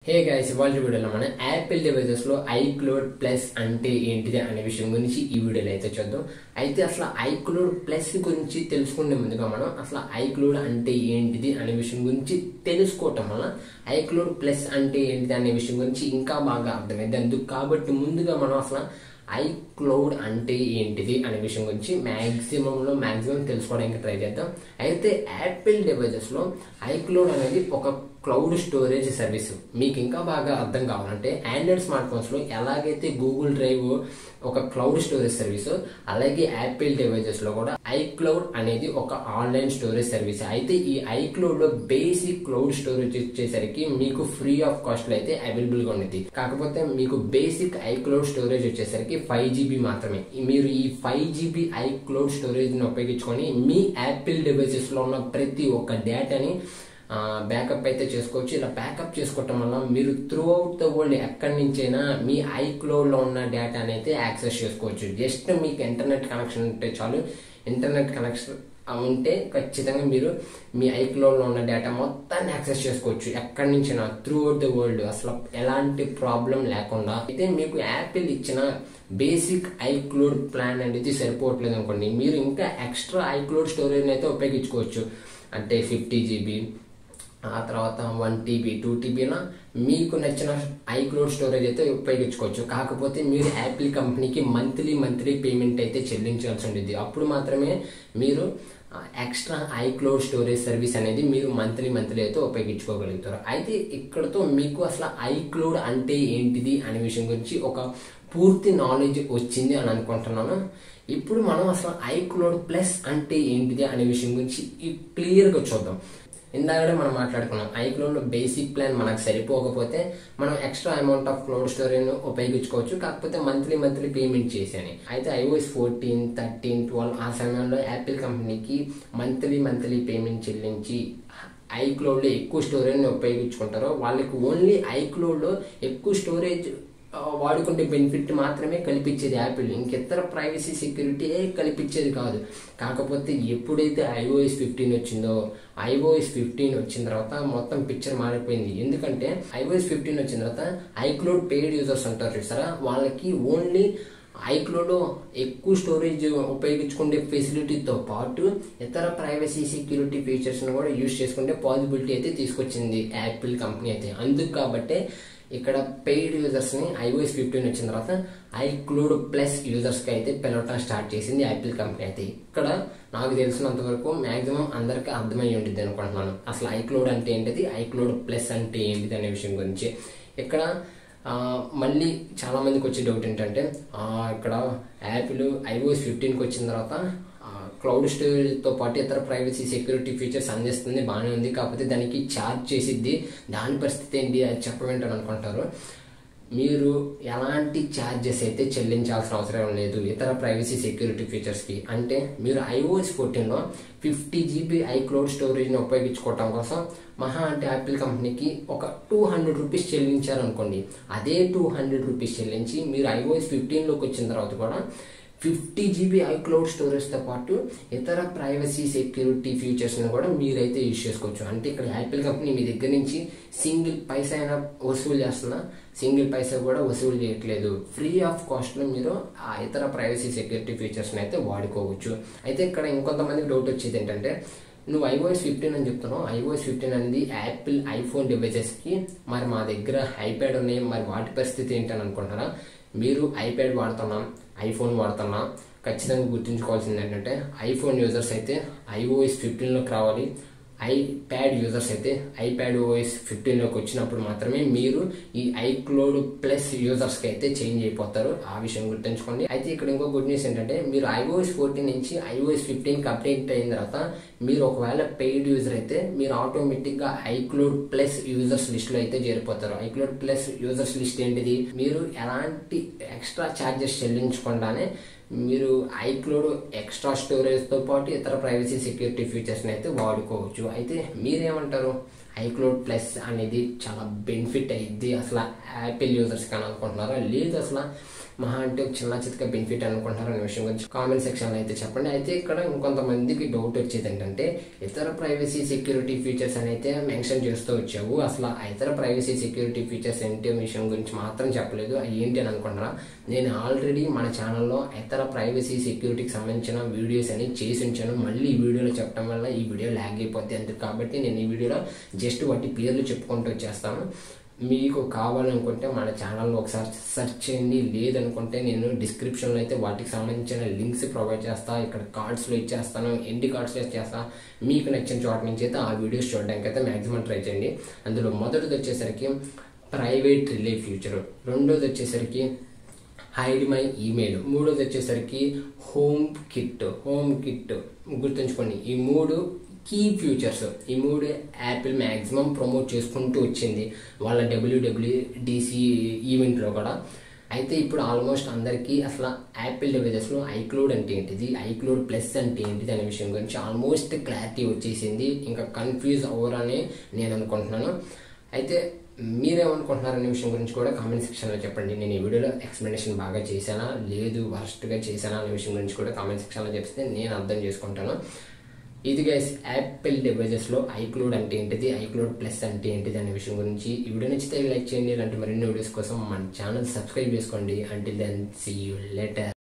hey guys ఇవాళ వీడియోలో మనం యాపిల్ డివైజెస్ లో ఐక్లోడ్ ప్లస్ అంటే ఏంటిది అనే విషయం గురించి ఈ వీడియోలో అయితే చూద్దాం అయితే అసలు ఐక్లోడ్ ప్లస్ గురించి తెలుసుకునే ముందుగా మనం అసలు ఐక్లోడ్ అంటే ఏంటిది అనే విషయం గురించి తెలుసుకోవటం వల్ల ఐక్లోడ్ ప్లస్ అంటే ఏంటిది అనే విషయం గురించి ఇంకా బాగా అర్థమైంది అందుకు కాబట్టి ముందుగా మనం అసలు ఐక్లౌడ్ అంటే ఏంటిది అనే విషయం గురించి మ్యాక్సిమంలో మ్యాక్సిమం తెలుసుకోవడానికి ట్రై చేద్దాం అయితే యాపిల్ డివైజెస్లో ఐక్లౌడ్ అనేది ఒక క్లౌడ్ స్టోరేజ్ సర్వీస్ మీకు ఇంకా బాగా అర్థం కావాలంటే ఆండ్రాయిడ్ స్మార్ట్ ఫోన్స్లో ఎలాగైతే గూగుల్ డ్రైవ్ ఒక క్లౌడ్ స్టోరేజ్ సర్వీస్ అలాగే యాపిల్ డివైజెస్లో కూడా ఐక్లౌడ్ అనేది ఒక ఆన్లైన్ స్టోరేజ్ సర్వీస్ అయితే ఈ ఐక్లౌడ్లో బేసిక్ క్లౌడ్ స్టోరేజ్ వచ్చేసరికి మీకు ఫ్రీ ఆఫ్ కాస్ట్ లో అయితే అవైలబుల్ గా ఉంది కాకపోతే మీకు బేసిక్ ఐక్లౌడ్ స్టోరేజ్ వచ్చేసరికి ఫైవ్ జీబీ మాత్రమే మీరు ఈ ఫైవ్ జీబీ ఐక్లౌడ్ స్టోరేజ్ ని ఉపయోగించుకొని మీ యాపిల్ డివైసెస్ లో ఉన్న ప్రతి ఒక్క డేటాని బ్యాకప్ అయితే చేసుకోవచ్చు ఇలా బ్యాకప్ చేసుకోవటం వల్ల మీరు త్రూ అవుట్ ద వరల్డ్ ఎక్కడి నుంచైనా మీ ఐక్లౌడ్ లో ఉన్న డేటాని అయితే యాక్సెస్ చేసుకోవచ్చు జస్ట్ మీకు ఇంటర్నెట్ కనెక్షన్ ఉంటే చాలు ఇంటర్నెట్ కనెక్షన్ ఉంటే ఖచ్చితంగా మీరు మీ ఐక్లౌడ్లో ఉన్న డేటా మొత్తాన్ని యాక్సెస్ చేసుకోవచ్చు ఎక్కడి నుంచైనా త్రూ అవుట్ ద వరల్డ్ అసలు ఎలాంటి ప్రాబ్లం లేకుండా అయితే మీకు యాపిల్ ఇచ్చిన బేసిక్ ఐక్లౌడ్ ప్లాన్ అనేది సరిపోవట్లేదు అనుకోండి మీరు ఇంకా ఎక్స్ట్రా ఐక్లౌడ్ స్టోరేజ్ అయితే ఉపయోగించుకోవచ్చు అంటే ఫిఫ్టీ జీబీ ఆ తర్వాత వన్ టీబీ టూ టీబీనా మీకు నచ్చిన ఐక్లౌడ్ స్టోరేజ్ అయితే ఉపయోగించుకోవచ్చు కాకపోతే మీరు యాపిల్ కంపెనీకి మంత్లీ మంత్లీ పేమెంట్ అయితే చెల్లించాల్సి ఉండేది అప్పుడు మాత్రమే మీరు ఎక్స్ట్రా ఐక్లౌడ్ స్టోరేజ్ సర్వీస్ అనేది మీరు మంత్లీ మంత్లీ అయితే ఉపయోగించుకోగలుగుతారు అయితే ఇక్కడతో మీకు అసలు ఐక్లౌడ్ అంటే ఏంటిది అనే విషయం గురించి ఒక పూర్తి నాలెడ్జ్ వచ్చింది అని అనుకుంటున్నాను ఇప్పుడు మనం అసలు ఐక్లౌడ్ ప్లస్ అంటే ఏంటిది అనే విషయం గురించి క్లియర్గా చూద్దాం ఇందాకడే మనం మాట్లాడుకున్నాం ఐక్లౌడ్ బేసిక్ ప్లాన్ మనకు సరిపోకపోతే మనం extra amount of cloud storage ఉపయోగించుకోవచ్చు కాకపోతే మంత్లీ మంత్లీ పేమెంట్ చేశాను అయితే ఐఓఎస్ ఫోర్టీన్ థర్టీన్ ట్వెల్వ్ ఆ సమయంలో యాపిల్ కంపెనీకి మంత్లీ మంత్లీ పేమెంట్ చెల్లించి ఐక్లౌడ్లో ఎక్కువ స్టోరేజ్ని ఉపయోగించుకుంటారో వాళ్ళకి ఓన్లీ ఐక్లౌడ్లో ఎక్కువ స్టోరేజ్ వాడుకుంటే బెనిఫిట్ మాత్రమే కల్పించేది యాపిల్ ఇంకెతర ప్రైవసీ సెక్యూరిటీ కల్పించేది కాదు కాకపోతే ఎప్పుడైతే ఐఓఎస్ ఫిఫ్టీన్ వచ్చిందో ఐఓఎస్ ఫిఫ్టీన్ వచ్చిన తర్వాత మొత్తం పిక్చర్ మారిపోయింది ఎందుకంటే ఐఓఎస్ ఫిఫ్టీన్ వచ్చిన తర్వాత ఐక్లౌడ్ పెయిడ్ యూజర్స్ ఉంటారు చూసారా వాళ్ళకి ఓన్లీ ఐక్లోలో ఎక్కువ స్టోరేజ్ ఉపయోగించుకునే ఫెసిలిటీతో పాటు ఇతర ప్రైవసీ సెక్యూరిటీ ఫీచర్స్ను కూడా యూజ్ చేసుకునే పాసిబిలిటీ అయితే తీసుకొచ్చింది యాపిల్ కంపెనీ అయితే అందుకు కాబట్టే ఇక్కడ పెయిడ్ యూజర్స్ని ఐఓఎస్ ఫిఫ్టీన్ వచ్చిన తర్వాత ఐక్లూడ్ ప్లస్ యూజర్స్కి అయితే పిలవటం స్టార్ట్ చేసింది యాపిల్ కంపెనీ అయితే ఇక్కడ నాకు తెలిసినంత వరకు మాక్సిమం అందరికీ అర్థమై ఉంటుంది అనుకుంటున్నాను అసలు ఐక్లూడ్ అంటే ఏంటిది ఐక్లూడ్ ప్లస్ అంటే ఏంటిది అనే విషయం గురించి ఇక్కడ మళ్ళీ చాలా మందికి వచ్చే డౌట్ ఏంటంటే ఇక్కడ యాపిల్ ఐఓఎస్ ఫిఫ్టీన్కి వచ్చిన తర్వాత క్లౌడ్ స్టోరేజ్తో పాటు ఇతర ప్రైవసీ సెక్యూరిటీ ఫీచర్స్ అందిస్తుంది బాగానే ఉంది కాకపోతే దానికి ఛార్జ్ చేసిద్ది దాని పరిస్థితి ఏంటి అది చెప్పమేంటని అనుకుంటారు మీరు ఎలాంటి ఛార్జెస్ అయితే చెల్లించాల్సిన అవసరం లేదు ఇతర ప్రైవసీ సెక్యూరిటీ ఫీచర్స్కి అంటే మీరు ఐఓఎస్ ఫోర్టీన్లో ఫిఫ్టీ జీబీ ఐక్లౌడ్ స్టోరేజ్ని ఉపయోగించుకోవటం కోసం మహా అంటే యాపిల్ కంపెనీకి ఒక టూ హండ్రెడ్ రూపీస్ చెల్లించారనుకోండి అదే టూ హండ్రెడ్ రూపీస్ చెల్లించి మీరు ఐఓఎస్ ఫిఫ్టీన్లోకి వచ్చిన తర్వాత కూడా ఫిఫ్టీ జీబీ ఐక్లౌడ్ స్టోరేజ్తో పాటు ఇతర ప్రైవసీ సెక్యూరిటీ ఫీచర్స్ని కూడా మీరైతే యూజ్ చేసుకోవచ్చు అంటే ఇక్కడ యాపిల్ కంపెనీ మీ దగ్గర నుంచి సింగిల్ పైసా అయినా వసూలు చేస్తున్నా సింగిల్ పైసా కూడా వసూలు చేయట్లేదు ఫ్రీ ఆఫ్ కాస్ట్లో మీరు ఆ ఇతర ప్రైవసీ సెక్యూరిటీ ఫీచర్స్ని అయితే వాడుకోవచ్చు అయితే ఇక్కడ ఇంకొంతమందికి డౌట్ వచ్చేది ఏంటంటే నువ్వు ఐఓఎస్ ఫిఫ్టీన్ అని చెప్తున్నావు ఐఓఎస్ ఫిఫ్టీన్ అనేది యాపిల్ ఐఫోన్ డివైజెస్కి మరి మా దగ్గర ఐప్యాడ్ ఉన్నాయి మరి వాటి పరిస్థితి ఏంటని అనుకుంటారా మీరు ఐప్యాడ్ వాడుతున్నాం ఐఫోన్ వాడుతున్నాం ఖచ్చితంగా గుర్తుంచుకోవాల్సింది ఏంటంటే ఐఫోన్ యూజర్స్ అయితే ఐఓఎస్ ఫిఫ్టీన్లోకి రావాలి ఐప్యాడ్ యూజర్స్ అయితే ఐప్యాడ్ ఓఎస్ ఫిఫ్టీన్లోకి వచ్చినప్పుడు మాత్రమే మీరు ఈ ఐక్లోడ్ ప్లస్ యూజర్స్కి అయితే చేంజ్ అయిపోతారు ఆ విషయం గుర్తుంచుకోండి అయితే ఇక్కడ ఇంకో గుడ్ న్యూస్ ఏంటంటే మీరు ఐఓఎస్ ఫోర్టీన్ నుంచి ఐఓఎస్ ఫిఫ్టీన్కి అప్డేట్ అయిన తర్వాత మీరు ఒకవేళ పెయిడ్ యూజర్ అయితే మీరు ఆటోమేటిక్గా ఐక్లోడ్ ప్లస్ యూజర్స్ లిస్ట్లో అయితే చేరిపోతారు ఐక్లోడ్ ప్లస్ యూజర్స్ లిస్ట్ ఏంటిది మీరు ఎలాంటి ఎక్స్ట్రా ఛార్జెస్ చెల్లించకుండానే మీరు ఐక్లోడ్ ఎక్స్ట్రా స్టోరేజ్తో పాటు ఇతర ప్రైవసీ సెక్యూరిటీ ఫీచర్స్ని అయితే వాడుకోవచ్చు అయితే మీరేమంటారు ఐక్లౌడ్ ప్లస్ అనేది చాలా బెనిఫిట్ అయింది అసలు యాపిల్ యూజర్స్ కానీ అనుకుంటున్నారా లేదు అసలు మహా అంటే ఒక చిన్న చితక బెనిఫిట్ అనుకుంటున్నారు అనే విషయం గురించి కామెంట్ సెక్షన్లో అయితే చెప్పండి అయితే ఇక్కడ ఇంకొంతమందికి డౌట్ వచ్చేది ఏంటంటే ఇతర ప్రైవసీ సెక్యూరిటీ ఫీచర్స్ అని అయితే మెన్షన్ చేస్తూ వచ్చావు అసలు ఆ ఇతర ప్రైవసీ సెక్యూరిటీ ఫీచర్స్ ఏంటి అనే విషయం గురించి మాత్రం చెప్పలేదు అవి ఏంటి అని అనుకుంటారా నేను ఆల్రెడీ మన ఛానల్లో ఇతర ప్రైవసీ సెక్యూరిటీకి సంబంధించిన వీడియోస్ అని చేసి ఉంచాను మళ్ళీ ఈ వీడియోలో చెప్పడం వల్ల ఈ వీడియో ల్యాగ్ అయిపోద్ది అందుకు కాబట్టి నేను ఈ వీడియోలో జస్ట్ వాటి పేర్లు చెప్పుకుంటూ వచ్చేస్తాను మీకు కావాలనుకుంటే మన ఛానల్లో ఒకసారి సెర్చ్ చేయండి లేదనుకుంటే నేను డిస్క్రిప్షన్లో అయితే వాటికి సంబంధించిన లింక్స్ ప్రొవైడ్ చేస్తా ఇక్కడ కార్డ్స్లో ఇచ్చేస్తాను ఎన్ని కార్డ్స్లో ఇచ్చేస్తా మీకు నచ్చిన చోట నుంచి అయితే ఆ వీడియోస్ చూడడానికి అయితే మ్యాక్సిమం ట్రై చేయండి అందులో మొదటిది వచ్చేసరికి ప్రైవేట్ రిలే ఫ్యూచర్ రెండోది వచ్చేసరికి హైడ్ మై ఈమెయిల్ మూడోది వచ్చేసరికి హోమ్ కిట్ హోమ్ కిట్ గుర్తుంచుకోండి ఈ మూడు కీ ఫ్యూచర్స్ ఈ మూడు యాపిల్ మ్యాక్సిమం ప్రమోట్ చేసుకుంటూ వచ్చింది వాళ్ళ డబ్ల్యూడబ్ల్యూడిసి ఈవెంట్లో కూడా అయితే ఇప్పుడు ఆల్మోస్ట్ అందరికీ అసలు యాపిల్ డివైజెస్లో ఐక్లూడ్ అంటే ఏంటిది ఐక్లూడ్ ప్లస్ అంటే ఏంటిది అనే విషయం గురించి ఆల్మోస్ట్ క్లారిటీ వచ్చేసింది ఇంకా కన్ఫ్యూజ్ అవ్వరని నేను అనుకుంటున్నాను అయితే మీరేమనుకుంటున్నారనే విషయం గురించి కూడా కామెంట్ సెక్షన్లో చెప్పండి నేను ఈ వీడియోలో ఎక్స్ప్లెనేషన్ బాగా చేశానా లేదు వర్స్ట్గా చేశానా అనే విషయం గురించి కూడా కామెంట్ సెక్షన్లో చెప్తే నేను అర్థం చేసుకుంటాను ఇది గైస్ యాపిల్ డివైజెస్లో ఐక్లూడ్ అంటే ఏంటిది ఐక్లూడ్ ప్లస్ అంటే ఏంటిది అనే విషయం గురించి ఈ వీడియో నచ్చితే లైక్ చేయండి ఇలాంటి మరిన్ని వీడియోస్ కోసం మన ఛానల్ సబ్స్క్రైబ్ చేసుకోండి until then see you letter